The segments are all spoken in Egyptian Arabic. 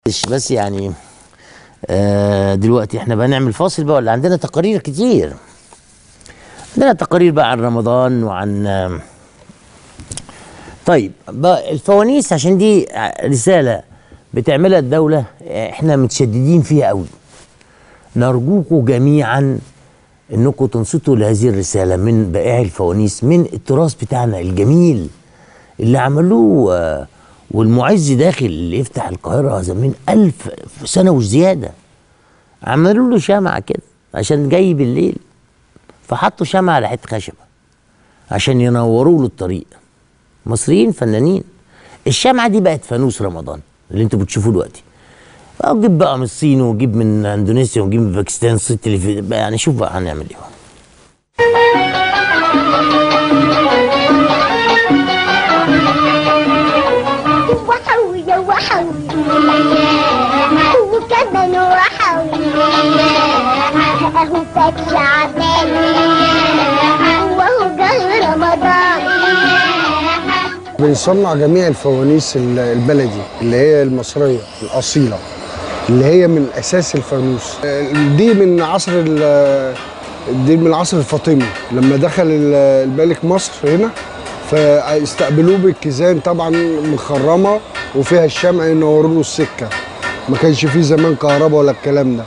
مش بس يعني آه دلوقتي احنا بقى نعمل فاصل بقى ولا عندنا تقارير كتير عندنا تقارير بقى عن رمضان وعن آه طيب بقى الفوانيس عشان دي رسالة بتعملها الدولة احنا متشددين فيها قوي نرجوكم جميعا انكم تنصتوا لهذه الرسالة من بائعي الفوانيس من التراث بتاعنا الجميل اللي عملوه آه، والمعز داخل اللي يفتح القاهرة زمان ألف سنة وزيادة عملوا له شمعة كده عشان جاي بالليل فحطوا شمعة على حتة خشبة عشان ينوروا له الطريق مصريين فنانين الشمعة دي بقت فانوس رمضان اللي انتوا بتشوفوه دلوقتي اجيب بقى من الصين واجيب من اندونيسيا واجيب من باكستان الصيت اللي في بقى يعني شوف بقى هنعمل ايه وحوي وحوي وكمان وحوي اهو فات شعبان وهو جه رمضان بنصنع جميع الفوانيس ال- البلدي اللي هي المصرية الأصيلة اللي هي من أساس الفانوس دي من عصر ال- دي من العصر الفاطمي لما دخل ال- الملك مصر هنا فاستقبلوه بالكيزان طبعا مخرمة وفيها الشمع ينوروا له السكة ما كانش فيه زمان كهرباء ولا الكلام ده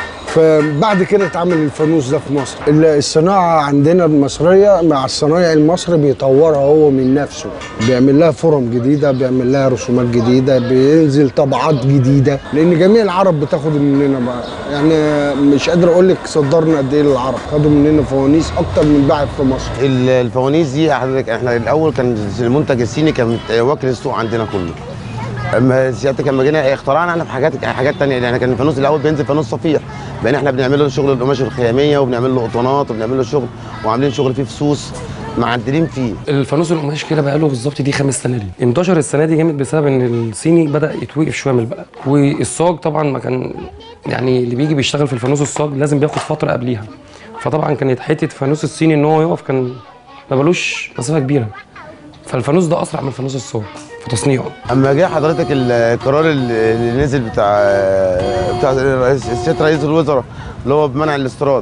فبعد كده اتعمل الفانوس ده في مصر ال- الصناعة عندنا المصرية مع الصنايعي المصري بيطورها هو من نفسه بيعمل لها فرم جديدة بيعمل لها رسومات جديدة بينزل طبعات جديدة لأن جميع العرب بتاخد مننا بقى يعني مش قادر أقول لك صدرنا قد إيه للعرب خدوا مننا فوانيس أكتر من باعت في مصر ال- الفوانيس دي حضرتك احنا الاول كان المنتج الصيني كان واكل السوق عندنا كله اما سيادتك لما جينا اخترعنا احنا في حاجات حاجات تانية يعني كان الفانوس الاول بينزل فانوس صفيح بقينا احنا بنعمل له شغل القماش الخياميه وبنعمل له قطنات وبنعمل له شغل وعاملين شغل فيه فصوص معدلين فيه الفانوس القماش كده بقاله بالظبط دي خمس سنين دي انتشر السنه دي جامد بسبب ان الصيني بدا يتوقف شويه من البلد والصاج طبعا ما كان يعني اللي بيجي بيشتغل في الفانوس الصاج لازم بياخد فتره قبليها فطبعا كانت حته فانوس الصيني ان هو يقف كان ما بلوش مسافه كبيره فالفانوس ده اسرع من فانوس الصاج في تصنيعه اما جه حضرتك القرار اللي اللي نزل بتاع بتاع رئيس سياده رئيس الوزراء اللي هو بمنع الاستيراد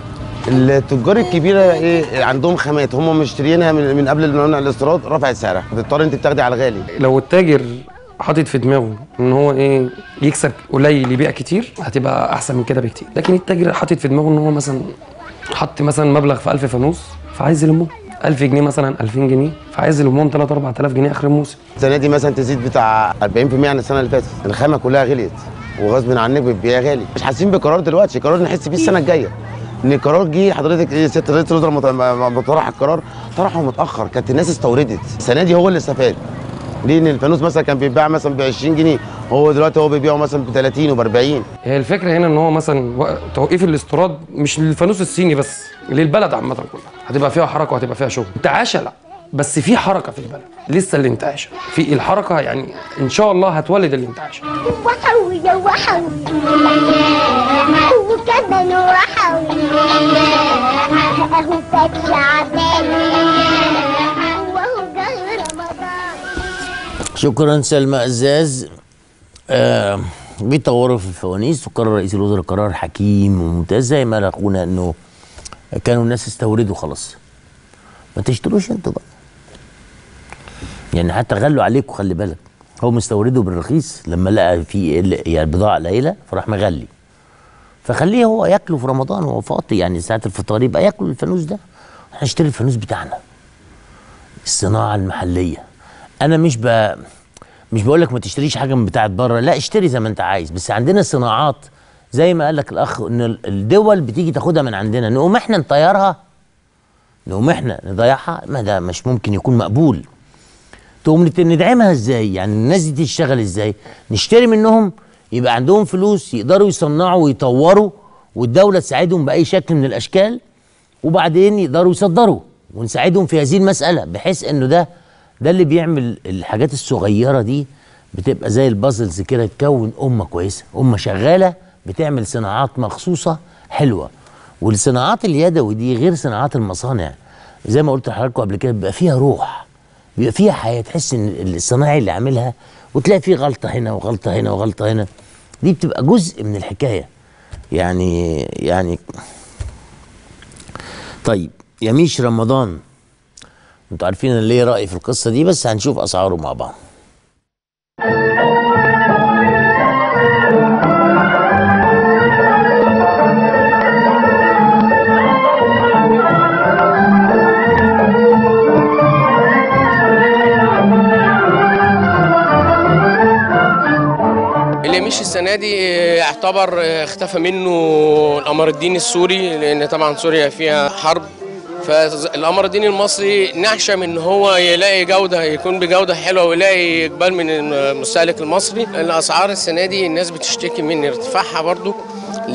التجار الكبيره ايه عندهم خامات هم مشتريينها من, من قبل منع الاستيراد رفعت سعرها بتضطر انت بتاخدي على الغالي لو التاجر حاطط في دماغه ان هو ايه يكسب قليل يبيع كتير هتبقى احسن من كده بكتير لكن التاجر حاطط في دماغه ان هو مثلا حط مثلا مبلغ في 1000 فانوس فعايز يلمه 1000 جنيه مثلا 2000 جنيه فعايز يلمهم 3 4000 جنيه اخر الموسم السنه دي مثلا تزيد بتاع 40% عن السنه اللي فاتت الخامه كلها غليت وغصب عنك بتبيع غالي مش حاسين بقرار دلوقتي قرار نحس بيه السنه الجايه ان القرار جه حضرتك ايه ست رئيس الوزراء مط- ما- ما طرح القرار طرحه متاخر كانت الناس استوردت السنه دي هو اللي استفاد ليه ان الفانوس مثلا كان بيتباع مثلا ب 20 جنيه هو دلوقتي هو بيبيعه مثلا ب 30 وب 40 هي الفكره هنا ان هو مثلا وق- توقيف الاستيراد مش للفانوس الصيني بس للبلد عامه كلها هتبقى فيها حركه وهتبقى فيها شغل انتعاشه لا بس في حركه في البلد لسه الانتعاشه في الحركه يعني ان شاء الله هتولد الانتعاشه وحوي وحوي وكمان وحوي اهو فات شعبان وهو جه رمضان شكرا سلمى عزاز آه بيطوروا في الفوانيس وقرر رئيس الوزراء قرار حكيم وممتاز زي ما قال اخونا انه كانوا الناس استوردوا خلاص ما تشتروش انتوا بقى يعني حتى غلوا عليكم خلي بالك هو مستورده بالرخيص لما لقى في قل- يعني بضاعه قليله فراح مغلي فخليه هو ياكله في رمضان وهو فاطي يعني ساعه الفطار يبقى ياكل الفانوس ده احنا نشتري الفانوس بتاعنا الصناعه المحليه انا مش ب... مش بقول لك ما تشتريش حاجه من بتاعه بره لا اشتري زي ما انت عايز بس عندنا صناعات زي ما قال لك الاخ ان ال- الدول بتيجي تاخدها من عندنا نقوم احنا نطيرها نقوم احنا نضيعها ما ده مش ممكن يكون مقبول تقوم نت- ندعمها ازاي يعني الناس دي تشتغل ازاي نشتري منهم يبقى عندهم فلوس يقدروا يصنعوا ويطوروا والدوله تساعدهم باي شكل من الاشكال وبعدين يقدروا يصدروا ونساعدهم في هذه المساله بحيث انه ده ده اللي بيعمل الحاجات الصغيره دي بتبقى زي البازلز كده تكون امه كويسه امه شغاله بتعمل صناعات مخصوصه حلوه والصناعات اليدوي دي غير صناعات المصانع زي ما قلت لحضراتكم قبل كده بيبقى فيها روح بيبقى فيها حياه تحس ان الصناعي اللي عاملها وتلاقي فيه غلطه هنا وغلطه هنا وغلطه هنا دي بتبقى جزء من الحكايه يعني يعني طيب يميش رمضان انتوا عارفين انا ليه رايي في القصه دي بس هنشوف اسعاره مع بعض اليميش السنه دي يعتبر اختفى منه القمر الدين السوري لان طبعا سوريا فيها حرب فالقمر الدين المصري نعشم ان هو يلاقي جوده يكون بجوده حلوه ويلاقي اقبال من المستهلك المصري الاسعار السنه دي الناس بتشتكي من ارتفاعها برضو ل...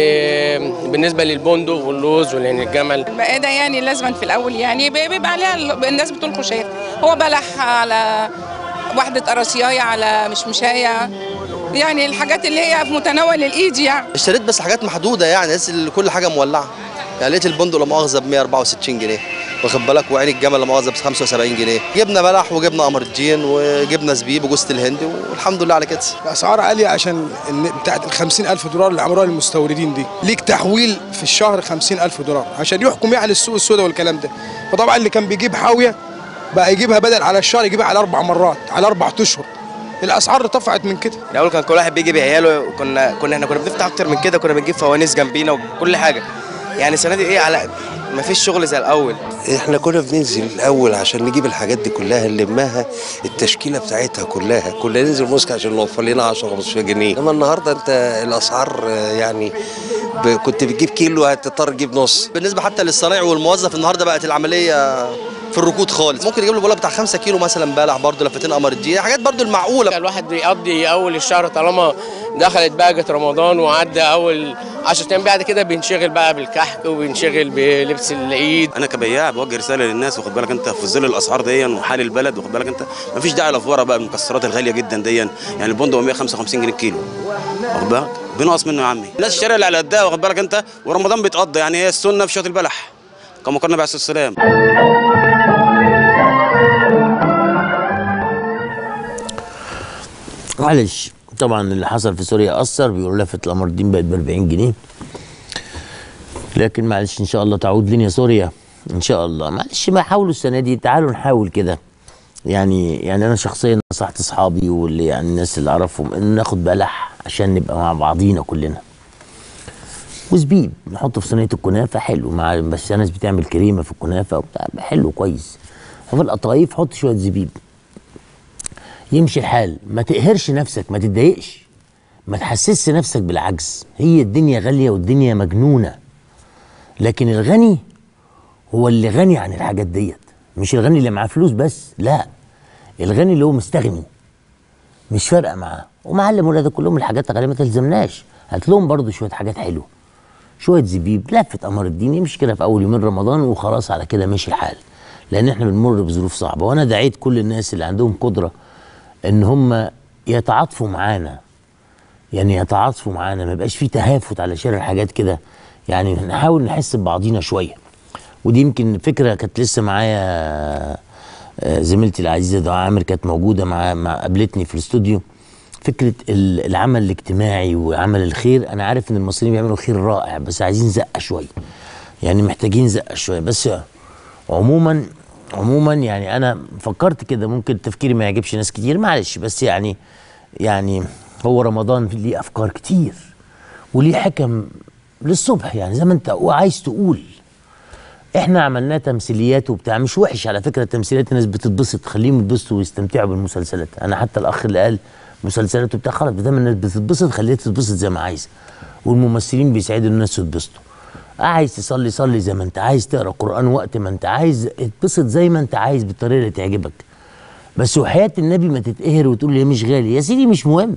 بالنسبه للبندق واللوز والجمل بقى ده يعني لازما في الاول يعني بي- بيبقى عليها ال- الناس بتقول خشاف هو بلح على واحده قراصيايه على مشمشايه يعني الحاجات اللي هي في متناول الايد يعني اشتريت بس حاجات محدوده يعني لقيت ال- كل حاجه مولعه يعني لقيت البندق لا مؤاخذه ب 164 جنيه واخد بالك وعين الجمل لا مؤاخذه ب 75 جنيه جبنا بلح وجبنا قمر الدين وجبنا زبيب وجوزة الهند والحمد لله على كده الاسعار عاليه عشان إن بتاعت ال 50000 دولار اللي عملوها للمستوردين دي ليك تحويل في الشهر 50000 دولار عشان يحكم يعني السوق السوداء والكلام ده فطبعا اللي كان بيجيب حاويه بقى يجيبها بدل على الشهر يجيبها على اربع مرات على اربع اشهر الاسعار ارتفعت من كده الاول كان كل واحد بيجي بعياله كنا كنا احنا كنا بنفتح اكتر من كده كنا بنجيب فوانيس جنبينا وكل حاجه يعني السنه دي ايه على ما فيش شغل زي الاول احنا كنا بننزل الاول عشان نجيب الحاجات دي كلها نلمها التشكيله بتاعتها كلها كنا ننزل موسك عشان نوفر لنا 10 15 جنيه انما النهارده انت الاسعار آه، يعني ب- كنت بتجيب كيلو هتضطر تجيب نص بالنسبه حتى للصنايعي والموظف النهارده بقت العمليه في الركود خالص ممكن يجيب له بقول بتاع 5 كيلو مثلا بلح برضه لفتين قمر الدين حاجات برضه المعقوله الواحد بيقضي اول الشهر طالما دخلت بقى رمضان وعدى اول 10 ايام بعد كده بينشغل بقى بالكحك وبينشغل بلبس العيد انا كبياع بوجه رساله للناس واخد بالك انت في ظل الاسعار دي وحال البلد واخد بالك انت مفيش داعي لافوره بقى المكسرات الغاليه جدا دي يعني البندق 155 جنيه الكيلو واخد بالك بنقص منه يا عمي الناس الشارع اللي على قدها واخد بالك انت ورمضان بيتقضى يعني هي السنه في شوط البلح كما قال النبي عليه الصلاه والسلام معلش طبعا اللي حصل في سوريا اثر بيقولوا لفه القمر الدين بقت ب 40 جنيه لكن معلش ان شاء الله تعود لنا سوريا ان شاء الله معلش ما حاولوا السنه دي تعالوا نحاول كده يعني يعني انا شخصيا نصحت اصحابي واللي يعني الناس اللي اعرفهم ان ناخد بلح عشان نبقى مع بعضينا كلنا وزبيب نحطه في صينيه الكنافه حلو مع بس في ناس بتعمل كريمه في الكنافه وبتاع حلو كويس وفي القطايف حط شويه زبيب يمشي الحال ما تقهرش نفسك ما تتضايقش ما تحسسش نفسك بالعجز هي الدنيا غالية والدنيا مجنونة لكن الغني هو اللي غني عن الحاجات ديت مش الغني اللي معاه فلوس بس لا الغني اللي هو مستغني مش فارقة معاه ومعلم ولادك كلهم الحاجات الغالية ما تلزمناش هات لهم برضه شوية حاجات حلوة شوية زبيب لفة قمر الدين يمشي كده في أول يومين رمضان وخلاص على كده ماشي الحال لأن احنا بنمر بظروف صعبة وأنا دعيت كل الناس اللي عندهم قدرة ان هم يتعاطفوا معانا يعني يتعاطفوا معانا ما يبقاش في تهافت على شراء الحاجات كده يعني نحاول نحس ببعضينا شويه ودي يمكن فكره كانت لسه معايا آه، زميلتي العزيزه دعاء عامر كانت موجوده مع, مع قابلتني في الاستوديو فكره ال- العمل الاجتماعي وعمل الخير انا عارف ان المصريين بيعملوا خير رائع بس عايزين زقه شويه يعني محتاجين زقه شويه بس عموما عموما يعني انا فكرت كده ممكن تفكيري ما يعجبش ناس كتير معلش بس يعني يعني هو رمضان ليه افكار كتير وليه حكم للصبح يعني زي ما انت عايز تقول احنا عملناه تمثيليات وبتاع مش وحش على فكره التمثيليات الناس بتتبسط خليهم يتبسطوا ويستمتعوا بالمسلسلات انا حتى الاخ اللي قال مسلسلات وبتاع خلاص بدل الناس بتتبسط خليها تتبسط زي ما عايزه والممثلين بيساعدوا الناس يتبسطوا عايز تصلي صلي زي ما انت عايز تقرا قران وقت ما انت عايز اتبسط زي ما انت عايز بالطريقه اللي تعجبك بس وحياه النبي ما تتقهر وتقول لي مش غالي يا سيدي مش مهم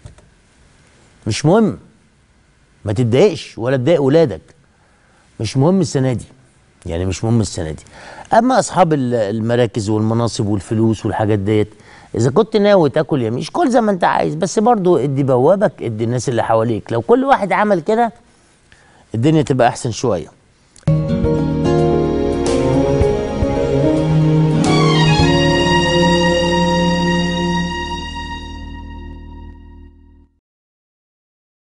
مش مهم ما تتضايقش ولا تضايق ولادك مش مهم السنه دي يعني مش مهم السنه دي اما اصحاب ال- المراكز والمناصب والفلوس والحاجات ديت اذا كنت ناوي تاكل يميش كل زي ما انت عايز بس برضو ادي بوابك ادي الناس اللي حواليك لو كل واحد عمل كده الدنيا تبقى احسن شويه